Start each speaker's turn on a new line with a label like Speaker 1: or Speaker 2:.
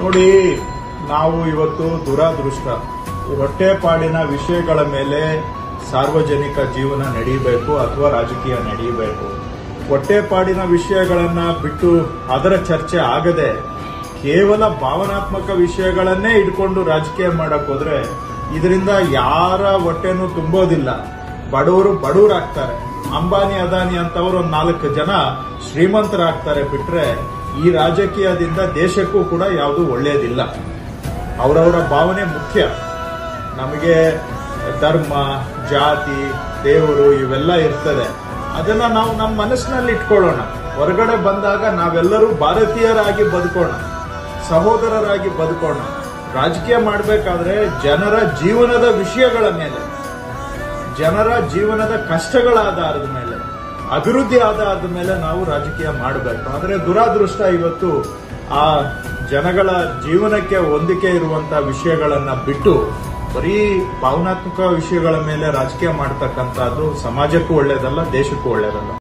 Speaker 1: ನೋಡಿ ನಾವು ಇವತ್ತು ದುರಾದೃಷ್ಟ ಹೊಟ್ಟೆಪಾಡಿನ ವಿಷಯಗಳ ಮೇಲೆ ಸಾರ್ವಜನಿಕ ಜೀವನ ನಡೀಬೇಕು ಅಥವಾ ರಾಜಕೀಯ ನಡೀಬೇಕು ಹೊಟ್ಟೆಪಾಡಿನ ವಿಷಯಗಳನ್ನ ಬಿಟ್ಟು ಅದರ ಚರ್ಚೆ ಆಗದೆ ಕೇವಲ ಭಾವನಾತ್ಮಕ ವಿಷಯಗಳನ್ನೇ ಇಟ್ಕೊಂಡು ರಾಜಕೀಯ ಮಾಡಕ್ ಹೋದ್ರೆ ಇದರಿಂದ ಯಾರ ಹೊಟ್ಟೆನೂ ತುಂಬೋದಿಲ್ಲ ಬಡವರು ಬಡವರಾಗ್ತಾರೆ ಅಂಬಾನಿ ಅದಾನಿ ಅಂತವರು ಒಂದ್ ನಾಲ್ಕು ಜನ ಶ್ರೀಮಂತರಾಗ್ತಾರೆ ಬಿಟ್ರೆ ಈ ರಾಜಕೀಯದಿಂದ ದೇಶಕ್ಕೂ ಕೂಡ ಯಾವುದು ಒಳ್ಳೆಯದಿಲ್ಲ ಅವರವರ ಭಾವನೆ ಮುಖ್ಯ ನಮಗೆ ಧರ್ಮ ಜಾತಿ ದೇವರು ಇವೆಲ್ಲ ಇರ್ತದೆ ಅದನ್ನ ನಾವು ನಮ್ಮ ಮನಸ್ಸಿನಲ್ಲಿ ಇಟ್ಕೊಳ್ಳೋಣ ಹೊರಗಡೆ ಬಂದಾಗ ನಾವೆಲ್ಲರೂ ಭಾರತೀಯರಾಗಿ ಬದುಕೋಣ ಸಹೋದರರಾಗಿ ಬದುಕೋಣ ರಾಜಕೀಯ ಮಾಡಬೇಕಾದ್ರೆ ಜನರ ಜೀವನದ ವಿಷಯಗಳ ಮೇಲೆ ಜನರ ಜೀವನದ ಕಷ್ಟಗಳ ಆಧಾರದ ಮೇಲೆ ಅಭಿವೃದ್ಧಿ ಆಧಾರದ ಮೇಲೆ ನಾವು ರಾಜಕೀಯ ಮಾಡಬೇಕು ಆದ್ರೆ ದುರಾದೃಷ್ಟ ಇವತ್ತು ಆ ಜನಗಳ ಜೀವನಕ್ಕೆ ಹೊಂದಿಕೆ ಇರುವಂತಹ ವಿಷಯಗಳನ್ನ ಬಿಟ್ಟು ಬರೀ ಭಾವನಾತ್ಮಕ ವಿಷಯಗಳ ಮೇಲೆ ರಾಜಕೀಯ ಮಾಡ್ತಕ್ಕಂಥದ್ದು ಸಮಾಜಕ್ಕೂ ಒಳ್ಳೇದಲ್ಲ ದೇಶಕ್ಕೂ ಒಳ್ಳೇದಲ್ಲ